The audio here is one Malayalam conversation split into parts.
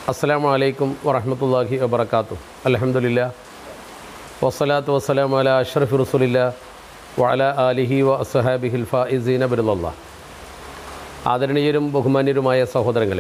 അസ്സലാമു അലൈക്കും വറഹമത്തല്ലാഹി വബർക്കാത്തു അലഹമുല്ല വസ്സലാത്തു വസ്സലാം അല അഷ്റഫ് റസുലില്ല വഅല ആലിഹി വ അസ്ഹാബിഹിൽ ഫായിസീന ബിറുല്ല ആദരണീയരും ബഹുമാന്യരുമായ സഹോദരങ്ങളെ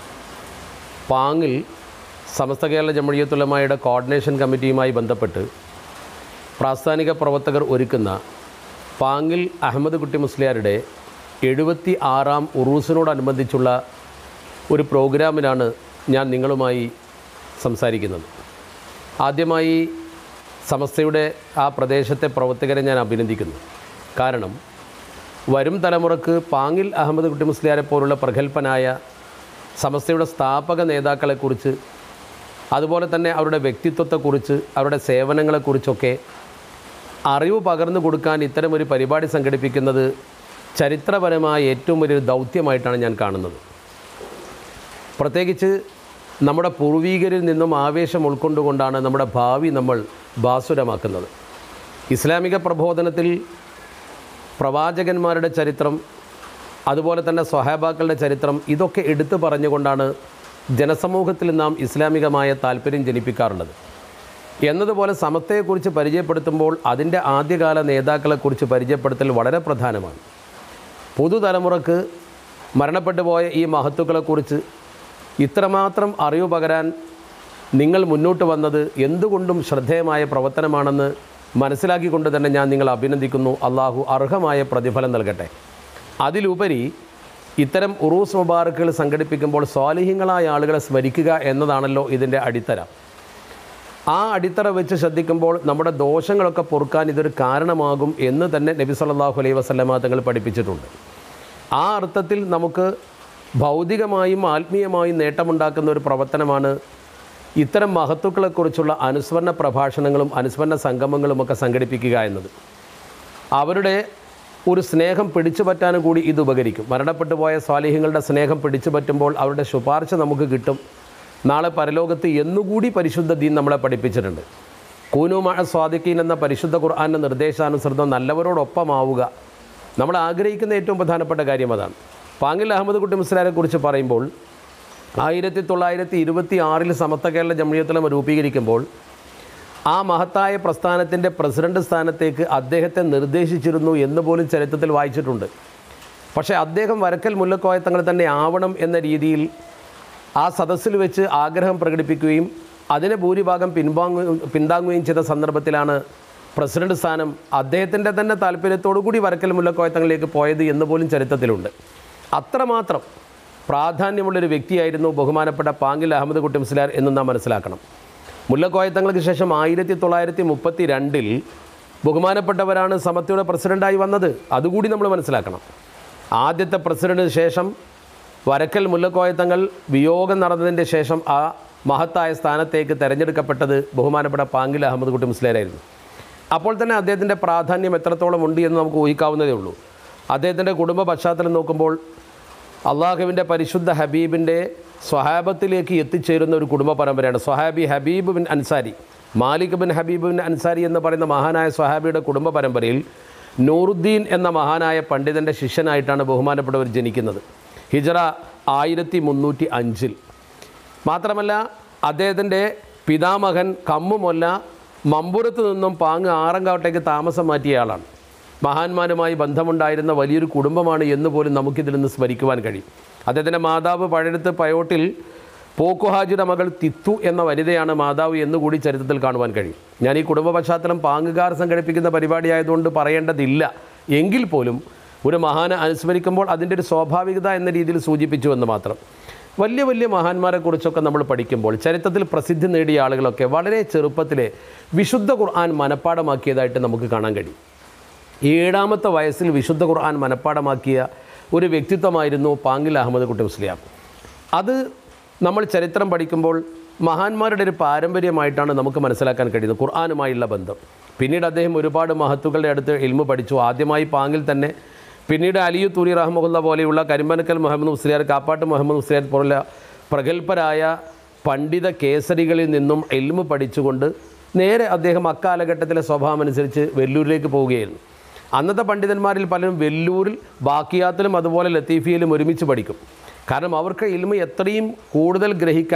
പാങ്ങിൽ സമസ്ത കേരള ജമഴിയത്തുലമായുടെ കോർഡിനേഷൻ കമ്മിറ്റിയുമായി ബന്ധപ്പെട്ട് പ്രാസ്ഥാനിക പ്രവർത്തകർ ഒരുക്കുന്ന പാങ്ങിൽ അഹമ്മദ് കുട്ടി മുസ്ലിയാരുടെ എഴുപത്തി ആറാം ഉറൂസിനോടനുബന്ധിച്ചുള്ള ഒരു പ്രോഗ്രാമിനാണ് ഞാൻ നിങ്ങളുമായി സംസാരിക്കുന്നത് ആദ്യമായി സമസ്തയുടെ ആ പ്രദേശത്തെ പ്രവർത്തകരെ ഞാൻ അഭിനന്ദിക്കുന്നു കാരണം വരും തലമുറക്ക് പാങ്ങിൽ അഹമ്മദ് കുട്ടി മുസ്ലിയാരെ പോലുള്ള പ്രഗത്ഭനായ സമസ്തയുടെ സ്ഥാപക നേതാക്കളെക്കുറിച്ച് അതുപോലെ തന്നെ അവരുടെ വ്യക്തിത്വത്തെക്കുറിച്ച് അവരുടെ സേവനങ്ങളെക്കുറിച്ചൊക്കെ അറിവ് പകർന്നു കൊടുക്കാൻ ഇത്തരമൊരു പരിപാടി സംഘടിപ്പിക്കുന്നത് ചരിത്രപരമായ ഏറ്റവും വലിയൊരു ദൗത്യമായിട്ടാണ് ഞാൻ കാണുന്നത് പ്രത്യേകിച്ച് നമ്മുടെ പൂർവീകരിൽ നിന്നും ആവേശം ഉൾക്കൊണ്ടുകൊണ്ടാണ് നമ്മുടെ ഭാവി നമ്മൾ ഭാസുരമാക്കുന്നത് ഇസ്ലാമിക പ്രബോധനത്തിൽ പ്രവാചകന്മാരുടെ ചരിത്രം അതുപോലെ തന്നെ സ്വഹാബാക്കളുടെ ചരിത്രം ഇതൊക്കെ എടുത്തു പറഞ്ഞുകൊണ്ടാണ് ജനസമൂഹത്തിൽ നാം ഇസ്ലാമികമായ താല്പര്യം ജനിപ്പിക്കാറുള്ളത് എന്നതുപോലെ സമത്വയെക്കുറിച്ച് പരിചയപ്പെടുത്തുമ്പോൾ അതിൻ്റെ ആദ്യകാല നേതാക്കളെക്കുറിച്ച് പരിചയപ്പെടുത്തൽ വളരെ പ്രധാനമാണ് പുതുതലമുറക്ക് മരണപ്പെട്ടു പോയ ഈ മഹത്തുക്കളെക്കുറിച്ച് ഇത്രമാത്രം അറിവ് പകരാൻ നിങ്ങൾ മുന്നോട്ട് വന്നത് എന്തുകൊണ്ടും ശ്രദ്ധേയമായ പ്രവർത്തനമാണെന്ന് മനസ്സിലാക്കിക്കൊണ്ട് തന്നെ ഞാൻ നിങ്ങളെ അഭിനന്ദിക്കുന്നു അള്ളാഹു അർഹമായ പ്രതിഫലം നൽകട്ടെ അതിലുപരി ഇത്തരം ഉറൂസ് മുബാറക്കുകൾ സംഘടിപ്പിക്കുമ്പോൾ സ്വാലിഹ്യങ്ങളായ ആളുകളെ സ്മരിക്കുക എന്നതാണല്ലോ ഇതിൻ്റെ അടിത്തറ ആ അടിത്തറ വെച്ച് ശ്രദ്ധിക്കുമ്പോൾ നമ്മുടെ ദോഷങ്ങളൊക്കെ പൊറുക്കാൻ ഇതൊരു കാരണമാകും എന്ന് തന്നെ നബി സല്ലല്ലാഹു അലൈഹി വസല്ലമ തങ്ങൾ പഠിപ്പിച്ചിട്ടുണ്ട് ആ അർത്ഥത്തിൽ നമുക്ക് ഭൗതികമായും ആത്മീയമായും നേട്ടമുണ്ടാക്കുന്ന ഒരു പ്രവർത്തനമാണ് ഇത്തരം മഹത്തുക്കളെക്കുറിച്ചുള്ള അനുസ്മരണ പ്രഭാഷണങ്ങളും അനുസ്മരണ സംഗമങ്ങളും ഒക്കെ സംഘടിപ്പിക്കുക എന്നത് അവരുടെ ഒരു സ്നേഹം പിടിച്ചു പറ്റാനും കൂടി ഇത് ഉപകരിക്കും മരണപ്പെട്ടു പോയ സ്വാലിഹ്യങ്ങളുടെ സ്നേഹം പിടിച്ചു പറ്റുമ്പോൾ അവരുടെ ശുപാർശ നമുക്ക് കിട്ടും നാളെ പരലോകത്ത് എന്നുകൂടി പരിശുദ്ധ ദീൻ നമ്മളെ പഠിപ്പിച്ചിട്ടുണ്ട് കൂനുമഴ സ്വാദിക്കീൻ എന്ന പരിശുദ്ധ ഖുർആാൻ്റെ നിർദ്ദേശാനുസൃതം നല്ലവരോടൊപ്പമാവുക നമ്മൾ ആഗ്രഹിക്കുന്ന ഏറ്റവും പ്രധാനപ്പെട്ട കാര്യം അതാണ് പാങ്ങിൽ അഹമ്മദ് കുട്ടി മുസ്ലാരെ കുറിച്ച് പറയുമ്പോൾ ആയിരത്തി തൊള്ളായിരത്തി ഇരുപത്തി ആറിൽ സമത്വ കേരള ജമഴിയത്തലം രൂപീകരിക്കുമ്പോൾ ആ മഹത്തായ പ്രസ്ഥാനത്തിൻ്റെ പ്രസിഡന്റ് സ്ഥാനത്തേക്ക് അദ്ദേഹത്തെ നിർദ്ദേശിച്ചിരുന്നു എന്ന് പോലും ചരിത്രത്തിൽ വായിച്ചിട്ടുണ്ട് പക്ഷേ അദ്ദേഹം വരക്കൽ മുല്ലക്കോയ തങ്ങൾ തന്നെ ആവണം എന്ന രീതിയിൽ ആ സദസ്സിൽ വെച്ച് ആഗ്രഹം പ്രകടിപ്പിക്കുകയും അതിനെ ഭൂരിഭാഗം പിൻവാങ്ങു പിന്താങ്ങുകയും ചെയ്ത സന്ദർഭത്തിലാണ് പ്രസിഡന്റ് സ്ഥാനം അദ്ദേഹത്തിൻ്റെ തന്നെ താല്പര്യത്തോടു കൂടി വരക്കൽ മുല്ലക്കോയ തങ്ങളിലേക്ക് പോയത് എന്ന് പോലും ചരിത്രത്തിലുണ്ട് അത്രമാത്രം പ്രാധാന്യമുള്ളൊരു വ്യക്തിയായിരുന്നു ബഹുമാനപ്പെട്ട പാങ്ങിൽ അഹമ്മദ് കുട്ടി മുസ്ലാർ എന്ന് നാം മനസ്സിലാക്കണം മുല്ലക്കോയത്തങ്ങൾക്ക് ശേഷം ആയിരത്തി തൊള്ളായിരത്തി മുപ്പത്തി രണ്ടിൽ ബഹുമാനപ്പെട്ടവരാണ് സമത്വയുടെ പ്രസിഡൻ്റായി വന്നത് അതുകൂടി നമ്മൾ മനസ്സിലാക്കണം ആദ്യത്തെ പ്രസിഡന്റിന് ശേഷം വരക്കൽ മുല്ലക്കോയത്തങ്ങൾ വിയോഗം നടന്നതിൻ്റെ ശേഷം ആ മഹത്തായ സ്ഥാനത്തേക്ക് തിരഞ്ഞെടുക്കപ്പെട്ടത് ബഹുമാനപ്പെട്ട പാങ്കിൽ അഹമ്മദ് കുട്ടി മുസ്ലിയാരായിരുന്നു അപ്പോൾ തന്നെ അദ്ദേഹത്തിൻ്റെ പ്രാധാന്യം എത്രത്തോളം ഉണ്ട് എന്ന് നമുക്ക് ഊഹിക്കാവുന്നതേ ഉള്ളൂ അദ്ദേഹത്തിൻ്റെ കുടുംബ പശ്ചാത്തലം നോക്കുമ്പോൾ അള്ളാഹുവിൻ്റെ പരിശുദ്ധ ഹബീബിൻ്റെ സ്വഹാബത്തിലേക്ക് എത്തിച്ചേരുന്ന ഒരു കുടുംബ പരമ്പരയാണ് സ്വഹാബി Habib bin Ansari Malik bin Habib bin Ansari എന്ന് പറയുന്ന മഹാനായ സ്വഹാബിയുടെ കുടുംബ പരമ്പരയിൽ നൂറുദ്ദീൻ എന്ന മഹാനായ പണ്ഡിതൻ്റെ ശിഷ്യനായിട്ടാണ് ബഹുമാനപ്പെട്ടവർ ജനിക്കുന്നത് ഹിജറ ആയിരത്തി മുന്നൂറ്റി അഞ്ചിൽ മാത്രമല്ല അദ്ദേഹത്തിൻ്റെ പിതാമഹൻ കമ്മുമൊല്ല മമ്പുറത്ത് നിന്നും പാങ്ങ് ആറങ്കാവട്ടേക്ക് താമസം മാറ്റിയ ആളാണ് മഹാന്മാരുമായി ബന്ധമുണ്ടായിരുന്ന വലിയൊരു കുടുംബമാണ് എന്ന് പോലും നമുക്കിതിൽ നിന്ന് സ്മരിക്കുവാൻ കഴിയും അദ്ദേഹത്തിൻ്റെ മാതാവ് പഴയടുത്ത് പയോട്ടിൽ പോക്കുഹാജിയുടെ മകൾ തിത്തു എന്ന വനിതയാണ് മാതാവ് എന്നുകൂടി ചരിത്രത്തിൽ കാണുവാൻ കഴിയും ഞാൻ ഈ കുടുംബ പശ്ചാത്തലം പാങ്ങുകാർ സംഘടിപ്പിക്കുന്ന പരിപാടിയായതുകൊണ്ട് പറയേണ്ടതില്ല എങ്കിൽ പോലും ഒരു മഹാനെ അനുസ്മരിക്കുമ്പോൾ അതിൻ്റെ ഒരു സ്വാഭാവികത എന്ന രീതിയിൽ സൂചിപ്പിച്ചു എന്ന് മാത്രം വലിയ വലിയ മഹാന്മാരെക്കുറിച്ചൊക്കെ നമ്മൾ പഠിക്കുമ്പോൾ ചരിത്രത്തിൽ പ്രസിദ്ധി നേടിയ ആളുകളൊക്കെ വളരെ ചെറുപ്പത്തിലെ വിശുദ്ധ ഖുർആൻ മനഃപ്പാടമാക്കിയതായിട്ട് നമുക്ക് കാണാൻ കഴിയും ഏഴാമത്തെ വയസ്സിൽ വിശുദ്ധ ഖുർആൻ മനഃപ്പാടമാക്കിയ ഒരു വ്യക്തിത്വമായിരുന്നു പാങ്ങിൽ അഹമ്മദ് കുട്ടി മുസ്ലിയാർ അത് നമ്മൾ ചരിത്രം പഠിക്കുമ്പോൾ മഹാന്മാരുടെ ഒരു പാരമ്പര്യമായിട്ടാണ് നമുക്ക് മനസ്സിലാക്കാൻ കഴിയുന്നത് ഖുർആാനുമായുള്ള ബന്ധം പിന്നീട് അദ്ദേഹം ഒരുപാട് മഹത്തുക്കളുടെ അടുത്ത് ഇൽമു പഠിച്ചു ആദ്യമായി പാങ്ങിൽ തന്നെ പിന്നീട് അലിയു തൂരി റഹ്മുല്ല പോലെയുള്ള കരിമ്പനക്കൽ മുഹമ്മദ് മുസ്ലിയാർ കാപ്പാട്ട് മുഹമ്മദ് മുസ്ലിയാർ പോലുള്ള പ്രഗത്ഭരായ പണ്ഡിത കേസരികളിൽ നിന്നും എൽമു പഠിച്ചുകൊണ്ട് നേരെ അദ്ദേഹം അക്കാലഘട്ടത്തിലെ സ്വഭാവം അനുസരിച്ച് വെല്ലൂരിലേക്ക് പോവുകയായിരുന്നു അന്നത്തെ പണ്ഡിതന്മാരിൽ പലരും വെല്ലൂരിൽ ബാക്കിയാത്തിലും അതുപോലെ ലത്തീഫിയിലും ഒരുമിച്ച് പഠിക്കും കാരണം അവർക്ക് ഇൽമ എത്രയും കൂടുതൽ ഗ്രഹിക്കാൻ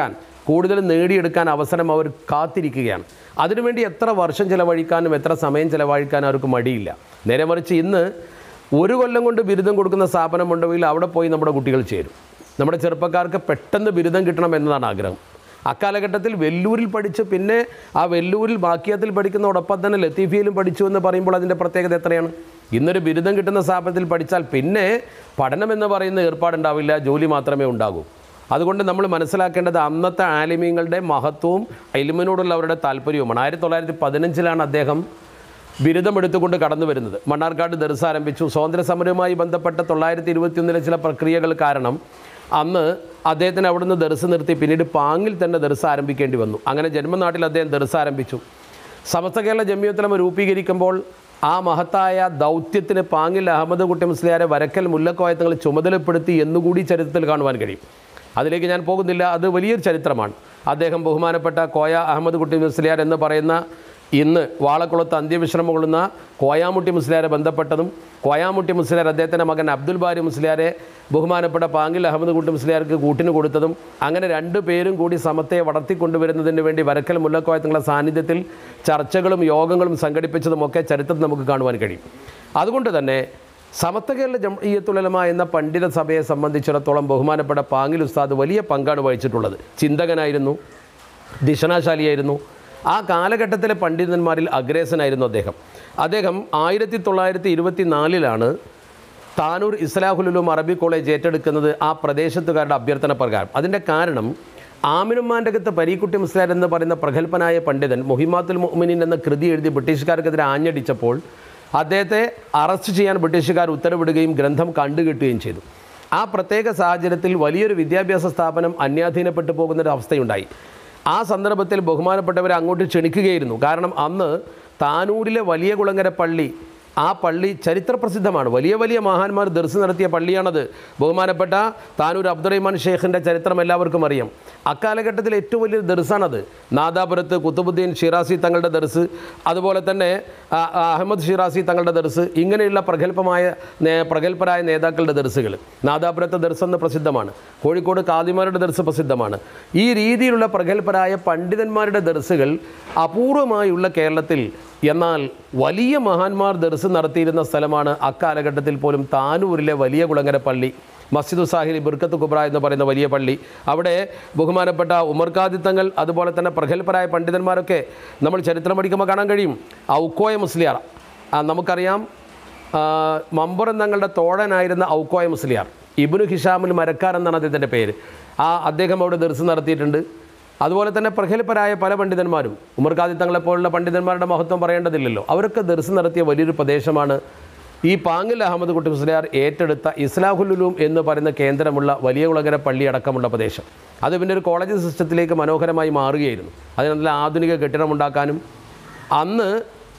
കൂടുതൽ നേടിയെടുക്കാൻ അവസരം അവർ കാത്തിരിക്കുകയാണ് അതിനുവേണ്ടി എത്ര വർഷം ചിലവഴിക്കാനും എത്ര സമയം ചിലവഴിക്കാനും അവർക്ക് മടിയില്ല നേരെ മറിച്ച് ഇന്ന് ഒരു കൊല്ലം കൊണ്ട് ബിരുദം കൊടുക്കുന്ന സ്ഥാപനമുണ്ടെങ്കിൽ അവിടെ പോയി നമ്മുടെ കുട്ടികൾ ചേരും നമ്മുടെ ചെറുപ്പക്കാർക്ക് പെട്ടെന്ന് ബിരുദം കിട്ടണം എന്നതാണ് ആഗ്രഹം അക്കാലഘട്ടത്തിൽ വെല്ലൂരിൽ പഠിച്ച് പിന്നെ ആ വെല്ലൂരിൽ ബാക്കിയത്തിൽ പഠിക്കുന്നതോടൊപ്പം തന്നെ ലത്തീഫിയിലും പഠിച്ചു എന്ന് പറയുമ്പോൾ അതിൻ്റെ പ്രത്യേകത എത്രയാണ് ഇന്നൊരു ബിരുദം കിട്ടുന്ന സ്ഥാപനത്തിൽ പഠിച്ചാൽ പിന്നെ പഠനം എന്ന് പറയുന്ന ഏർപ്പാടുണ്ടാവില്ല ജോലി മാത്രമേ ഉണ്ടാകൂ അതുകൊണ്ട് നമ്മൾ മനസ്സിലാക്കേണ്ടത് അന്നത്തെ ആലിമീങ്ങളുടെ മഹത്വവും എലിമിനോടുള്ള അവരുടെ താല്പര്യവുമാണ് ആയിരത്തി തൊള്ളായിരത്തി പതിനഞ്ചിലാണ് അദ്ദേഹം ബിരുദമെടുത്തുകൊണ്ട് കടന്നു വരുന്നത് മണ്ണാർക്കാട് ദർസ് ആരംഭിച്ചു സ്വാതന്ത്ര്യ സമരവുമായി ബന്ധപ്പെട്ട തൊള്ളായിരത്തി ഇരുപത്തിയൊന്നിലെ ചില പ്രക്രിയകൾ കാരണം അന്ന് അദ്ദേഹത്തിന് അവിടുന്ന് ദർസ് നിർത്തി പിന്നീട് പാങ്ങിൽ തന്നെ ദർസ് ആരംഭിക്കേണ്ടി വന്നു അങ്ങനെ ജന്മനാട്ടിൽ അദ്ദേഹം ദർസ് ആരംഭിച്ചു സമസ്ത കേരള ജമിയത്തിലമ രൂപീകരിക്കുമ്പോൾ ആ മഹത്തായ ദൗത്യത്തിന് പാങ്ങിൽ അഹമ്മദ് കുട്ടി മുസ്ലിയാരെ വരക്കൽ മുല്ലക്കോയത്തങ്ങൾ ചുമതലപ്പെടുത്തി എന്നുകൂടി ചരിത്രത്തിൽ കാണുവാൻ കഴിയും അതിലേക്ക് ഞാൻ പോകുന്നില്ല അത് വലിയൊരു ചരിത്രമാണ് അദ്ദേഹം ബഹുമാനപ്പെട്ട കോയ അഹമ്മദ് കുട്ടി മുസ്ലിയാർ എന്ന് പറയുന്ന ഇന്ന് വാളക്കുളത്ത് അന്ത്യവിശ്രമം കൊള്ളുന്ന കോയാമുട്ടി മുസ്ലിയാരെ ബന്ധപ്പെട്ടതും കോയാമുട്ടി മുസ്ലിയാർ അദ്ദേഹത്തിൻ്റെ മകൻ അബ്ദുൽ ബാരി മുസ്ലിയാരെ ബഹുമാനപ്പെട്ട പാങ്കിൽ അഹമ്മദ് കുട്ടി മുസ്ലിയാർക്ക് കൂട്ടിന് കൊടുത്തതും അങ്ങനെ രണ്ടു പേരും കൂടി സമത്തെ വളർത്തിക്കൊണ്ടുവരുന്നതിന് വേണ്ടി വരക്കൽ മുല്ലക്കോയത്തങ്ങളുടെ സാന്നിധ്യത്തിൽ ചർച്ചകളും യോഗങ്ങളും സംഘടിപ്പിച്ചതും ഒക്കെ ചരിത്രത്തിൽ നമുക്ക് കാണുവാൻ കഴിയും അതുകൊണ്ട് തന്നെ സമത്വ കേരള ജംഇയ്യത്തുലമ എന്ന പണ്ഡിത സഭയെ സംബന്ധിച്ചിടത്തോളം ബഹുമാനപ്പെട്ട പാങ്ങിൽ ഉസ്താദ് വലിയ പങ്കാണ് വഹിച്ചിട്ടുള്ളത് ചിന്തകനായിരുന്നു ദിശനാശാലിയായിരുന്നു ആ കാലഘട്ടത്തിലെ പണ്ഡിതന്മാരിൽ അഗ്രേസനായിരുന്നു അദ്ദേഹം അദ്ദേഹം ആയിരത്തി തൊള്ളായിരത്തി ഇരുപത്തി നാലിലാണ് താനൂർ ഇസ്ലാഹുലുലും അറബി കോളേജ് ഏറ്റെടുക്കുന്നത് ആ പ്രദേശത്തുകാരുടെ അഭ്യർത്ഥന പ്രകാരം അതിൻ്റെ കാരണം ആമിനുമാൻ്റകത്ത് പരീക്കുട്ടി മുസ്ലാർ എന്ന് പറയുന്ന പ്രഗത്ഭനായ പണ്ഡിതൻ മുഹിമാത്തുൽ മുഅ്മിനീൻ എന്ന കൃതി എഴുതി ബ്രിട്ടീഷുകാർക്കെതിരെ ആഞ്ഞടിച്ചപ്പോൾ അദ്ദേഹത്തെ അറസ്റ്റ് ചെയ്യാൻ ബ്രിട്ടീഷുകാർ ഉത്തരവിടുകയും ഗ്രന്ഥം കണ്ടുകിട്ടുകയും ചെയ്തു ആ പ്രത്യേക സാഹചര്യത്തിൽ വലിയൊരു വിദ്യാഭ്യാസ സ്ഥാപനം അന്യാധീനപ്പെട്ടു പോകുന്നൊരു അവസ്ഥയുണ്ടായി ആ സന്ദർഭത്തിൽ ബഹുമാനപ്പെട്ടവരെ അങ്ങോട്ട് ക്ഷണിക്കുകയായിരുന്നു കാരണം അന്ന് താനൂരിലെ വലിയ കുളങ്ങര പള്ളി ആ പള്ളി ചരിത്രപ്രസിദ്ധമാണ് വലിയ വലിയ മഹാന്മാർ ദർസ് നടത്തിയ പള്ളിയാണത് ബഹുമാനപ്പെട്ട താനൂർ അബ്ദുറഹിമാൻ ഷേഖിൻ്റെ ചരിത്രം എല്ലാവർക്കും അറിയാം അക്കാലഘട്ടത്തിൽ ഏറ്റവും വലിയ ദർസാണത് നാദാപുരത്ത് കുത്തുബുദ്ദീൻ ഷിറാസി തങ്ങളുടെ ദർസ് അതുപോലെ തന്നെ ആ, ആ, അഹമ്മദ് ഷിറാസി തങ്ങളുടെ ദർസ് ഇങ്ങനെയുള്ള പ്രഗത്ഭമായ നേ- പ്രഗത്ഭരായ നേതാക്കളുടെ ദർസുകൾ നാദാപുരത്തെ ദർസ് എന്ന് പ്രസിദ്ധമാണ് കോഴിക്കോട് കാദിമാരുടെ ദർസ് പ്രസിദ്ധമാണ് ഈ രീതിയിലുള്ള പ്രഗത്ഭരായ പണ്ഡിതന്മാരുടെ ദർസുകൾ അപൂർവമായുള്ള കേരളത്തിൽ എന്നാൽ വലിയ മഹാന്മാർ ദർസ് നടത്തിയിരുന്ന സ്ഥലമാണ് അക്കാലഘട്ടത്തിൽ പോലും താനൂരിലെ വലിയ കുളങ്ങര പള്ളി മസ്ജിദു സാഹിലി ബിർക്കത്ത് കുബ്ര എന്ന് പറയുന്ന വലിയ പള്ളി അവിടെ ബഹുമാനപ്പെട്ട ഉമർ ഖാദിത്തങ്ങൾ അതുപോലെ തന്നെ പ്രഗത്ഭരായ പണ്ഡിതന്മാരൊക്കെ നമ്മൾ ചരിത്രം പഠിക്കുമ്പോൾ കാണാൻ കഴിയും ഔക്കോയ മുസ്ലിയാർ ആ, നമുക്കറിയാം ആ, മമ്പുറം തങ്ങളുടെ തോഴനായിരുന്ന ഔക്കോയ മുസ്ലിയാർ ഇബ്നു ഹിഷാമുൽ മരക്കാർ എന്നാണ് അദ്ദേഹത്തിൻ്റെ പേര് ആ അദ്ദേഹം അവിടെ ദർസ് നടത്തിയിട്ടുണ്ട് അതുപോലെ തന്നെ പ്രഗത്ഭരായ പല പണ്ഡിതന്മാരും ഉമർ ഖാദി തങ്ങളെപ്പോലുള്ള പണ്ഡിതന്മാരുടെ മഹത്വം പറയേണ്ടതില്ലല്ലോ അവരൊക്കെ ദർസ് നടത്തിയ വലിയൊരു പ്രദേശമാണ് ഈ പാങ്ങിൽ അഹമ്മദ് കുട്ടി മുസ്ലിയാർ ഏറ്റെടുത്ത ഇസ്ലാഹുലുലൂം എന്ന് പറയുന്ന കേന്ദ്രമുള്ള വലിയ കുളങ്ങര പള്ളി അടക്കമുള്ള പ്രദേശം അത് പിന്നെ ഒരു കോളേജ് സിസ്റ്റത്തിലേക്ക് മനോഹരമായി മാറുകയായിരുന്നു അതിന് നല്ല ആധുനിക കെട്ടിടമുണ്ടാക്കാനും അന്ന്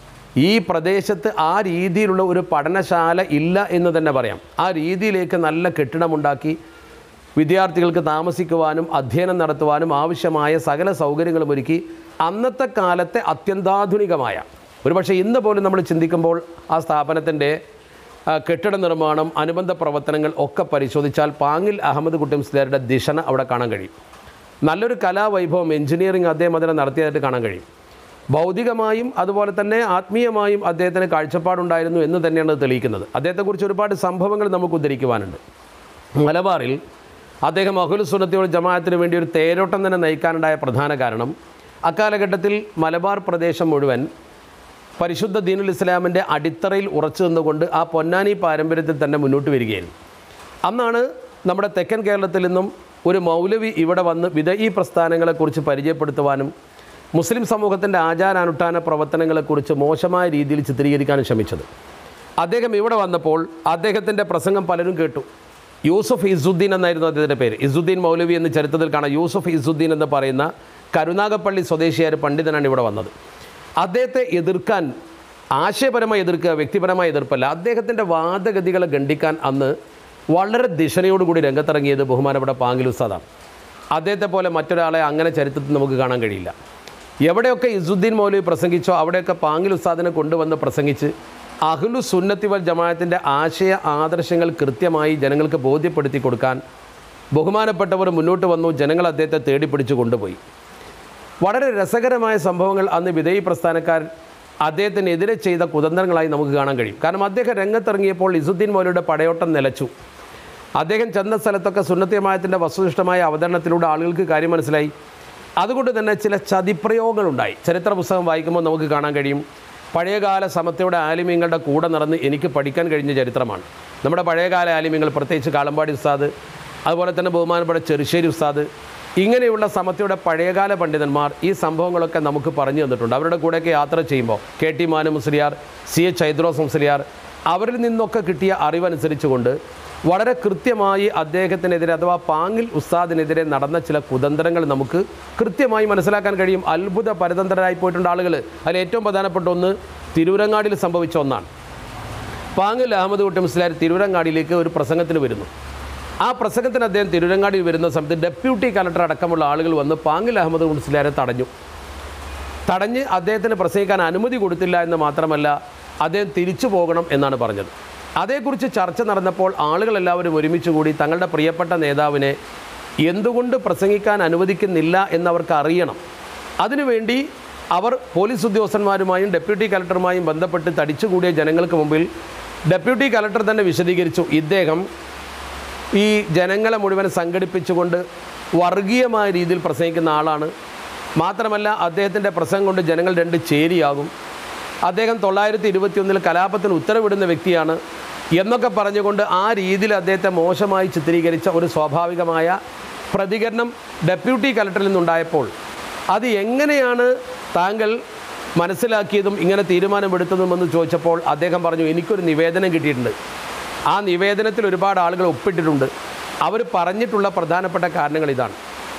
ഈ പ്രദേശത്ത് ആ രീതിയിലുള്ള ഒരു പഠനശാല ഇല്ല എന്ന് തന്നെ പറയാം ആ രീതിയിലേക്ക് നല്ല കെട്ടിടമുണ്ടാക്കി വിദ്യാർത്ഥികൾക്ക് താമസിക്കുവാനും അധ്യയനം നടത്തുവാനും ആവശ്യമായ സകല സൗകര്യങ്ങളും ഒരുക്കി അന്നത്തെ കാലത്തെ അത്യന്താധുനികമായ ഒരുപക്ഷെ ഇന്ന് പോലും നമ്മൾ ചിന്തിക്കുമ്പോൾ ആ സ്ഥാപനത്തിൻ്റെ ആ, കെട്ടിട നിർമ്മാണം അനുബന്ധ പ്രവർത്തനങ്ങൾ ഒക്കെ പരിശോധിച്ചാൽ പാങ്ങിൽ അഹമ്മദ് കുട്ടി മുസ്ലിയാരുടെ ദിശന അവിടെ കാണാൻ കഴിയും നല്ലൊരു കലാവൈഭവം എഞ്ചിനീയറിംഗ് അദ്ദേഹം അതിനെ നടത്തിയതായിട്ട് കാണാൻ കഴിയും ഭൗതികമായും അതുപോലെ തന്നെ ആത്മീയമായും അദ്ദേഹത്തിന് കാഴ്ചപ്പാടുണ്ടായിരുന്നു എന്ന് തന്നെയാണ് അത് തെളിയിക്കുന്നത് അദ്ദേഹത്തെക്കുറിച്ച് ഒരുപാട് സംഭവങ്ങൾ നമുക്ക് ഉദ്ധരിക്കുവാനുണ്ട് മലബാറിൽ അദ്ദേഹം അഹുൽ സുന്നത്തിയോട് ജമാഅത്തിന് വേണ്ടി ഒരു തേരോട്ടം തന്നെ നയിക്കാനുണ്ടായ പ്രധാന കാരണം അക്കാലഘട്ടത്തിൽ മലബാർ പ്രദേശം മുഴുവൻ പരിശുദ്ധ ദീനുൽ ഇസ്ലാമിൻ്റെ അടിത്തറയിൽ ഉറച്ചു നിന്നുകൊണ്ട് ആ പൊന്നാനി പാരമ്പര്യത്തിൽ തന്നെ മുന്നോട്ട് വരികയായിരുന്നു അന്നാണ് നമ്മുടെ തെക്കൻ കേരളത്തിൽ നിന്നും ഒരു മൗലവി ഇവിടെ വന്ന് വിധയി പ്രസ്ഥാനങ്ങളെക്കുറിച്ച് പരിചയപ്പെടുത്തുവാനും മുസ്ലിം സമൂഹത്തിൻ്റെ ആചാരാനുഷ്ഠാന പ്രവർത്തനങ്ങളെക്കുറിച്ച് മോശമായ രീതിയിൽ ചിത്രീകരിക്കാനും ശ്രമിച്ചത് അദ്ദേഹം ഇവിടെ വന്നപ്പോൾ അദ്ദേഹത്തിൻ്റെ പ്രസംഗം പലരും കേട്ടു യൂസഫ് ഇസുദ്ദീൻ എന്നായിരുന്നു അദ്ദേഹത്തിൻ്റെ പേര് ഇസുദ്ദീൻ മൗലവി എന്ന് ചരിത്രത്തിൽ കാണാം യൂസഫ് ഇസുദ്ദീൻ എന്ന് പറയുന്ന കരുനാഗപ്പള്ളി സ്വദേശിയായ ഒരു പണ്ഡിതനാണ് ഇവിടെ വന്നത് അദ്ദേഹത്തെ എതിർക്കാൻ ആശയപരമായി എതിർക്കുക വ്യക്തിപരമായ എതിർപ്പല്ല അദ്ദേഹത്തിൻ്റെ വാദഗതികളെ ഖണ്ഡിക്കാൻ അന്ന് വളരെ ദിശനയോടുകൂടി രംഗത്തിറങ്ങിയത് ബഹുമാനപ്പെട്ട പാങ്കിൽ ഉസ്താദാണ് അദ്ദേഹത്തെ പോലെ മറ്റൊരാളെ അങ്ങനെ ചരിത്രത്തിൽ നമുക്ക് കാണാൻ കഴിയില്ല എവിടെയൊക്കെ ഇസുദ്ദീൻ മൗലവി പ്രസംഗിച്ചോ അവിടെയൊക്കെ പാങ്കിൽ ഉസ്താദിനെ കൊണ്ടുവന്ന് പ്രസംഗിച്ച് അഹ്ലു സുന്നത്തി വൽ ജമാഅത്തിൻ്റെ ആശയ ആദർശങ്ങൾ കൃത്യമായി ജനങ്ങൾക്ക് ബോധ്യപ്പെടുത്തി കൊടുക്കാൻ ബഹുമാനപ്പെട്ടവർ മുന്നോട്ട് വന്നു ജനങ്ങൾ അദ്ദേഹത്തെ തേടിപ്പിടിച്ച് കൊണ്ടുപോയി വളരെ രസകരമായ സംഭവങ്ങൾ അന്ന് വിധേയി പ്രസ്ഥാനക്കാർ അദ്ദേഹത്തിനെതിരെ ചെയ്ത കുതന്ത്രങ്ങളായി നമുക്ക് കാണാൻ കഴിയും കാരണം അദ്ദേഹം രംഗത്തിറങ്ങിയപ്പോൾ ഇസുദ്ദീൻ മൗലയുടെ പടയോട്ടം നിലച്ചു അദ്ദേഹം ചെന്ന സ്ഥലത്തൊക്കെ സുന്നത്യമായത്തിൻ്റെ വസ്തുനിഷ്ഠമായ അവതരണത്തിലൂടെ ആളുകൾക്ക് കാര്യം മനസ്സിലായി അതുകൊണ്ട് തന്നെ ചില ചതിപ്രയോഗങ്ങളുണ്ടായി ചരിത്ര പുസ്തകം വായിക്കുമ്പോൾ നമുക്ക് കാണാൻ കഴിയും പഴയകാല സമത്തയുടെ ആലിമ്യങ്ങളുടെ കൂടെ നടന്ന് എനിക്ക് പഠിക്കാൻ കഴിഞ്ഞ ചരിത്രമാണ് നമ്മുടെ പഴയകാല ആലിമ്യങ്ങൾ പ്രത്യേകിച്ച് കാളമ്പാടി ഉസ്താദ് അതുപോലെ തന്നെ ബഹുമാനപ്പെട്ട ചെറുശ്ശേരി ഉസ്താദ് ഇങ്ങനെയുള്ള സമത്തയുടെ പഴയകാല പണ്ഡിതന്മാർ ഈ സംഭവങ്ങളൊക്കെ നമുക്ക് പറഞ്ഞു തന്നിട്ടുണ്ട് അവരുടെ കൂടെയൊക്കെ യാത്ര ചെയ്യുമ്പോൾ K T Manu Musliyar C H Haidros Musliyar അവരിൽ നിന്നൊക്കെ കിട്ടിയ അറിവനുസരിച്ചുകൊണ്ട് വളരെ കൃത്യമായി അദ്ദേഹത്തിനെതിരെ അഥവാ പാങ്ങിൽ ഉസ്താദിനെതിരെ നടന്ന ചില കുതന്ത്രങ്ങൾ നമുക്ക് കൃത്യമായി മനസ്സിലാക്കാൻ കഴിയും അത്ഭുത പരതന്ത്രരായി പോയിട്ടുണ്ട് ആളുകൾ അതിൽ ഏറ്റവും പ്രധാനപ്പെട്ട ഒന്ന് തിരൂരങ്ങാടിയിൽ സംഭവിച്ച ഒന്നാണ് പാങ്ങിൽ അഹമ്മദ് കുട്ടി മുസ്ലിയാർ തിരൂരങ്ങാടിയിലേക്ക് ഒരു പ്രസംഗത്തിന് വരുന്നു ആ പ്രസംഗത്തിന് അദ്ദേഹം തിരൂരങ്ങാടിയിൽ വരുന്ന സമയത്ത് ഡെപ്യൂട്ടി കലക്ടർ അടക്കമുള്ള ആളുകൾ വന്ന് പാങ്ങിൽ അഹമ്മദ് മുസ്ലിയാരെ തടഞ്ഞു തടഞ്ഞ് അദ്ദേഹത്തിന് പ്രസംഗിക്കാൻ അനുമതി കൊടുത്തില്ല എന്ന് മാത്രമല്ല അദ്ദേഹം തിരിച്ചു പോകണം എന്നാണ് പറഞ്ഞത് അതേക്കുറിച്ച് ചർച്ച നടന്നപ്പോൾ ആളുകളെല്ലാവരും ഒരുമിച്ച് കൂടി തങ്ങളുടെ പ്രിയപ്പെട്ട നേതാവിനെ എന്തുകൊണ്ട് പ്രസംഗിക്കാൻ അനുവദിക്കുന്നില്ല എന്നവർക്ക് അറിയണം അതിനുവേണ്ടി അവർ പോലീസ് ഉദ്യോഗസ്ഥന്മാരുമായും ഡെപ്യൂട്ടി കലക്ടറുമായും ബന്ധപ്പെട്ട് തടിച്ചുകൂടിയ ജനങ്ങൾക്ക് മുമ്പിൽ ഡെപ്യൂട്ടി കലക്ടർ തന്നെ വിശദീകരിച്ചു ഇദ്ദേഹം ഈ ജനങ്ങളെ മുഴുവൻ സംഘടിപ്പിച്ചുകൊണ്ട് വർഗീയമായ രീതിയിൽ പ്രസംഗിക്കുന്ന ആളാണ് മാത്രമല്ല അദ്ദേഹത്തിൻ്റെ പ്രസംഗം കൊണ്ട് ജനങ്ങൾ രണ്ട് ചേരിയാകും അദ്ദേഹം തൊള്ളായിരത്തി ഇരുപത്തിയൊന്നിൽ കലാപത്തിന് ഉത്തരവിടുന്ന വ്യക്തിയാണ് എന്നൊക്കെ പറഞ്ഞുകൊണ്ട് ആ രീതിയിൽ അദ്ദേഹത്തെ മോശമായി ചിത്രീകരിച്ച ഒരു സ്വാഭാവികമായ പ്രതികരണം ഡെപ്യൂട്ടി കലക്ടറിൽ നിന്നുണ്ടായപ്പോൾ അത് എങ്ങനെയാണ് താങ്കൾ മനസ്സിലാക്കിയതും ഇങ്ങനെ തീരുമാനമെടുത്തതുമെന്ന് ചോദിച്ചപ്പോൾ അദ്ദേഹം പറഞ്ഞു എനിക്കൊരു നിവേദനം കിട്ടിയിട്ടുണ്ട് ആ നിവേദനത്തിൽ ഒരുപാട് ആളുകൾ ഒപ്പിട്ടിട്ടുണ്ട് അവർ പറഞ്ഞിട്ടുള്ള പ്രധാനപ്പെട്ട കാരണങ്ങൾ ഇതാണ്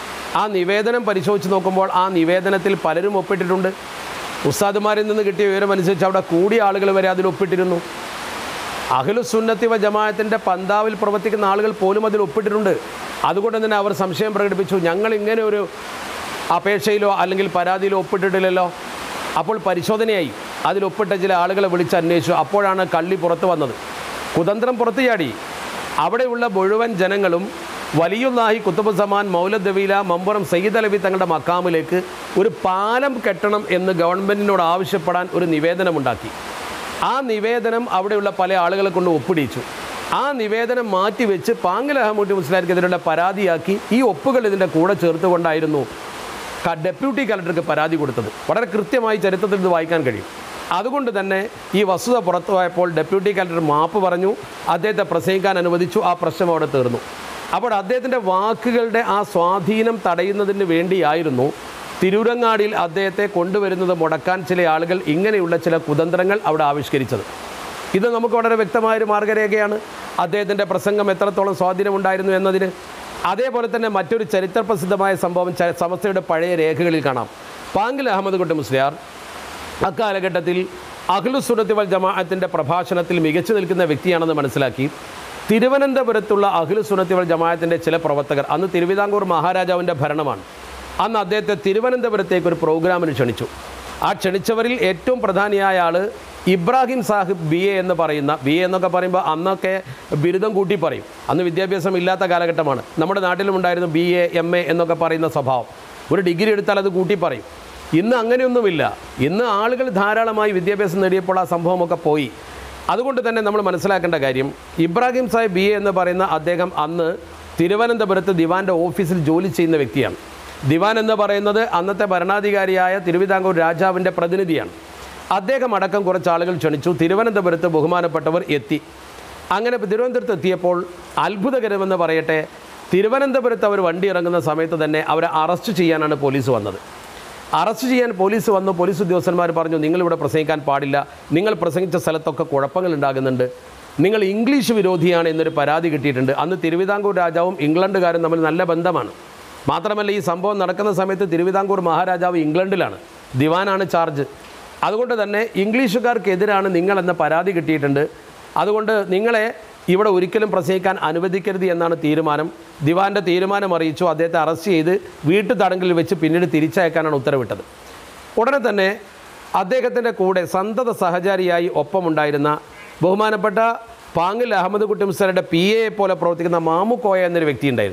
ആ നിവേദനം പരിശോധിച്ച് നോക്കുമ്പോൾ ആ നിവേദനത്തിൽ പലരും ഒപ്പിട്ടിട്ടുണ്ട് ഉസ്താദുമാരിൽ നിന്ന് കിട്ടിയ വിവരമനുസരിച്ച് അവിടെ കൂടിയ ആളുകൾ വരെ അതിൽ ഒപ്പിട്ടിരുന്നു അഖിലുസുന്നത്തി വ ജമാഅത്തിൻ്റെ പന്താവിൽ പ്രവർത്തിക്കുന്ന ആളുകൾ പോലും അതിൽ ഒപ്പിട്ടിട്ടുണ്ട് അതുകൊണ്ട് തന്നെ അവർ സംശയം പ്രകടിപ്പിച്ചു ഞങ്ങൾ ഇങ്ങനെ ഒരു അപേക്ഷയിലോ അല്ലെങ്കിൽ പരാതിയിലോ ഒപ്പിട്ടിട്ടില്ലല്ലോ അപ്പോൾ പരിശോധനയായി അതിൽ ഒപ്പിട്ട ചില ആളുകളെ വിളിച്ച് അന്വേഷിച്ചു അപ്പോഴാണ് കള്ളി പുറത്തു വന്നത് കുതന്ത്രം പുറത്തു ചാടി അവിടെയുള്ള മുഴുവൻ ജനങ്ങളും വലിയുല്ലാഹി കുത്തുബുസമാൻ മൗലദ്വീല മമ്പുറം സയ്യിദ് അലവി തങ്ങളുടെ മക്കാമിലേക്ക് ഒരു പാലം കെട്ടണം എന്ന് ഗവൺമെൻറ്റിനോട് ആവശ്യപ്പെടാൻ ഒരു നിവേദനമുണ്ടാക്കി ആ നിവേദനം അവിടെയുള്ള പല ആളുകളെ കൊണ്ട് ഒപ്പിടിച്ചു ആ നിവേദനം മാറ്റിവെച്ച് പാങ്കൽ അഹമ്മൂട്ടി മുസ്ലിയാർക്കെതിരെയുള്ള പരാതിയാക്കി ഈ ഒപ്പുകൾ ഇതിൻ്റെ കൂടെ ചേർത്തുകൊണ്ടായിരുന്നു ക- ഡെപ്യൂട്ടി കലക്ടർക്ക് പരാതി കൊടുത്തത് വളരെ കൃത്യമായി ചരിത്രത്തിൽ ഇത് വായിക്കാൻ കഴിയും അതുകൊണ്ട് തന്നെ ഈ വസ്തുത പുറത്തു പോയപ്പോൾ ഡെപ്യൂട്ടി കലക്ടർ മാപ്പ് പറഞ്ഞു അദ്ദേഹത്തെ പ്രസംഗിക്കാൻ അനുവദിച്ചു ആ പ്രശ്നം അവിടെ തീർന്നു അപ്പോൾ അദ്ദേഹത്തിൻ്റെ വാക്കുകളുടെ ആ സ്വാധീനം തടയുന്നതിന് വേണ്ടിയായിരുന്നു തിരൂരങ്ങാടിയിൽ അദ്ദേഹത്തെ കൊണ്ടുവരുന്നത് മുടക്കാൻ ചില ആളുകൾ ഇങ്ങനെയുള്ള ചില കുതന്ത്രങ്ങൾ അവിടെ ആവിഷ്കരിച്ചത് ഇത് നമുക്ക് വളരെ വ്യക്തമായൊരു മാർഗരേഖയാണ് അദ്ദേഹത്തിൻ്റെ പ്രസംഗം എത്രത്തോളം സ്വാധീനമുണ്ടായിരുന്നു എന്നതിന് അതേപോലെ തന്നെ മറ്റൊരു ചരിത്രപ്രസിദ്ധമായ സംഭവം ച- സമസ്തയുടെ പഴയ രേഖകളിൽ കാണാം പാങ്കിൽ അഹമ്മദ് കുട്ടി മുസ്ലിയാർ അക്കാലഘട്ടത്തിൽ അഖിലുസുന്നത്തി വൽ ജമാഅത്തിൻ്റെ പ്രഭാഷണത്തിൽ മികച്ചു നിൽക്കുന്ന വ്യക്തിയാണെന്ന് മനസ്സിലാക്കി തിരുവനന്തപുരത്തുള്ള അഖിലുസുന്നത്തി വൽ ജമാഅത്തിൻ്റെ ചില പ്രവർത്തകർ അന്ന് തിരുവിതാംകൂർ മഹാരാജാവിൻ്റെ ഭരണമാണ് അന്ന് അദ്ദേഹത്തെ തിരുവനന്തപുരത്തേക്ക് ഒരു പ്രോഗ്രാമിന് ക്ഷണിച്ചു ആ ക്ഷണിച്ചവരിൽ ഏറ്റവും പ്രധാനിയായ ആൾ ഇബ്രാഹിം സാഹിബ് ബി എ എന്ന് പറയുന്ന ബി എ എന്നൊക്കെ പറയുമ്പോൾ അന്നൊക്കെ ബിരുദം കൂട്ടി പറയും അന്ന് വിദ്യാഭ്യാസം ഇല്ലാത്ത കാലഘട്ടമാണ് നമ്മുടെ നാട്ടിലും ഉണ്ടായിരുന്നു ബി എ എം എ എന്നൊക്കെ പറയുന്ന സ്വഭാവം ഒരു ഡിഗ്രി എടുത്താൽ അത് കൂട്ടി പറയും ഇന്ന് അങ്ങനെയൊന്നുമില്ല ഇന്ന് ആളുകൾ ധാരാളമായി വിദ്യാഭ്യാസം നേടിയപ്പോൾ ആ സംഭവമൊക്കെ പോയി അതുകൊണ്ട് തന്നെ നമ്മൾ മനസ്സിലാക്കേണ്ട കാര്യം ഇബ്രാഹിം സാഹിബ് ബി എ എന്ന് പറയുന്ന അദ്ദേഹം അന്ന് തിരുവനന്തപുരത്ത് ദിവാൻ്റെ ഓഫീസിൽ ജോലി ചെയ്യുന്ന വ്യക്തിയാണ് ദിവാൻ എന്ന് പറയുന്നത് അന്നത്തെ ഭരണാധികാരിയായ തിരുവിതാംകൂർ രാജാവിൻ്റെ പ്രതിനിധിയാണ് അദ്ദേഹം അടക്കം കുറച്ച് ആളുകൾ ക്ഷണിച്ചു തിരുവനന്തപുരത്ത് ബഹുമാനപ്പെട്ടവർ എത്തി അങ്ങനെ തിരുവനന്തപുരത്ത് എത്തിയപ്പോൾ അത്ഭുതകരമെന്ന് പറയട്ടെ തിരുവനന്തപുരത്ത് അവർ വണ്ടി ഇറങ്ങുന്ന സമയത്ത് തന്നെ അവരെ അറസ്റ്റ് ചെയ്യാനാണ് പോലീസ് വന്നത് അറസ്റ്റ് ചെയ്യാൻ പോലീസ് വന്നു പോലീസ് ഉദ്യോഗസ്ഥന്മാർ പറഞ്ഞു നിങ്ങളിവിടെ പ്രസംഗിക്കാൻ പാടില്ല നിങ്ങൾ പ്രസംഗിച്ച സ്ഥലത്തൊക്കെ കുഴപ്പങ്ങൾ ഉണ്ടാകുന്നുണ്ട് നിങ്ങൾ ഇംഗ്ലീഷ് വിരോധിയാണ് എന്നൊരു പരാതി കിട്ടിയിട്ടുണ്ട് അന്ന് തിരുവിതാംകൂർ രാജാവും ഇംഗ്ലണ്ടുകാരും തമ്മിൽ നല്ല ബന്ധമാണ് മാത്രമല്ല ഈ സംഭവം നടക്കുന്ന സമയത്ത് തിരുവിതാംകൂർ മഹാരാജാവ് ഇംഗ്ലണ്ടിലാണ് ദിവാനാണ് ചാർജ് അതുകൊണ്ട് തന്നെ ഇംഗ്ലീഷുകാർക്കെതിരാണ് നിങ്ങളെന്ന പരാതി കിട്ടിയിട്ടുണ്ട് അതുകൊണ്ട് നിങ്ങളെ ഇവിടെ ഒരിക്കലും പ്രസംഗിക്കാൻ അനുവദിക്കരുത് എന്നാണ് തീരുമാനം ദിവാൻ്റെ തീരുമാനം അറിയിച്ചു അദ്ദേഹത്തെ അറസ്റ്റ് ചെയ്ത് വീട്ടു തടങ്കലിൽ വെച്ച് പിന്നീട് തിരിച്ചയക്കാനാണ് ഉത്തരവിട്ടത് ഉടനെ തന്നെ അദ്ദേഹത്തിൻ്റെ കൂടെ സന്തത സഹചാരിയായി ഒപ്പമുണ്ടായിരുന്ന ബഹുമാനപ്പെട്ട പാങ്ങിൽ അഹമ്മദ് കുട്ടി മുസ്തരുടെ പി എ പോലെ പ്രവർത്തിക്കുന്ന മാമുക്കോയ എന്നൊരു വ്യക്തി ഉണ്ടായിരുന്നു